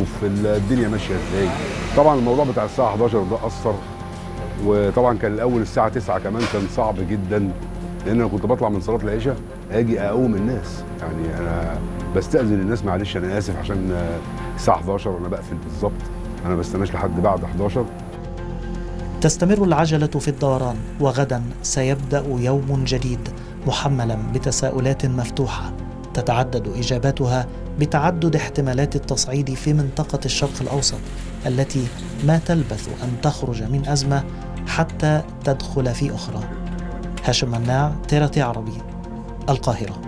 نشوف الدنيا ماشيه ازاي طبعا الموضوع بتاع الساعه 11 ده اثر وطبعا كان الاول الساعه 9 كمان كان صعب جدا لان انا كنت بطلع من صلاه العشاء اجي اقوم الناس يعني انا بستاذن الناس معلش انا اسف عشان الساعه 11 وانا بقفل بالظبط انا ما بستناش لحد بعد 11 تستمر العجله في الدوران وغدا سيبدا يوم جديد محملا بتساؤلات مفتوحه تتعدد اجاباتها بتعدد احتمالات التصعيد في منطقه الشرق الاوسط التي ما تلبث ان تخرج من ازمه حتى تدخل في اخرى هاشم مناع تيرتي عربي القاهره